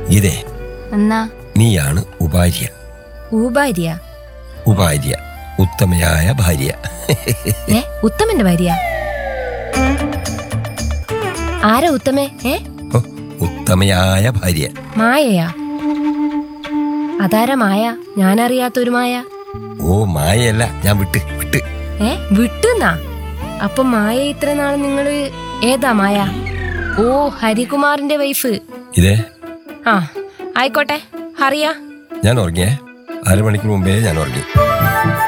ഇതേ എന്നാ നീയാണ് ഉപാര്യ ഊഭാര്യ ഉപാര്യ ഉത്തമയായ ഭാര്യ ഏ ഉത്തമന്റെ ഭാര്യ ആരാ ഉത്തമേ ഏ ഓ, ഉത്തമയായ ഭാര്യ മായയാ അതാരാ മായ ഞാനറിയാത്തൊരു മായ ഓ മായയല്ല ഞാൻ വിട്ട് വിട്ട് ഏ വിട്ടുന്നാ അപ്പൊ മായ ഇത്ര നാൾ നിങ്ങള് ഏതാ മായ ഓ ഹരികുമാറിന്റെ വൈഫ് ഇതേ ആ ആയിക്കോട്ടെ അറിയാ ഞാൻ ഉറങ്ങിയേ അരമണിക്കൂർ മുമ്പേ ഞാൻ ഉറങ്ങി